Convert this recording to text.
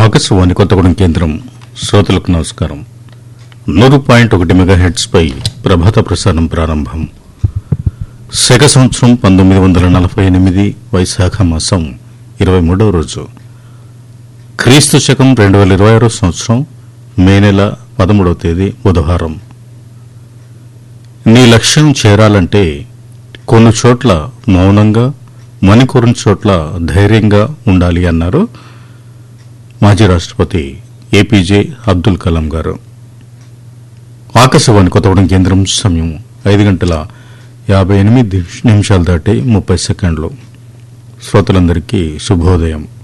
ఆకాశవాణి కొత్తగూడెం కేంద్రం శ్రోతలకు నమస్కారం నూరు పాయింట్ ఒకటి మెగా హెడ్స్ పై ప్రభాత ప్రసారం ప్రారంభం శక సంవత్సరం పంతొమ్మిది వందల నలభై ఎనిమిది వైశాఖ మాసం ఇరవై మూడవ రోజు క్రీస్తు శకం రెండు వేల ఇరవై ఆరో సంవత్సరం మే నెల పదమూడవ తేదీ బుధవారం నీ లక్ష్యం చేరాలంటే కొన్ని చోట్ల మౌనంగా మణికూరని చోట్ల ధైర్యంగా ఉండాలి అన్నారు మాజీ రాష్ట్రపతి ఏపీజే అబ్దుల్ కలాం గారు ఆకాశవాణి కొత్తగూడెం కేంద్రం సమయం ఐదు గంటల యాభై ఎనిమిది నిమిషాలు దాటి ముప్పై సెకండ్లు శ్రోతలందరికీ శుభోదయం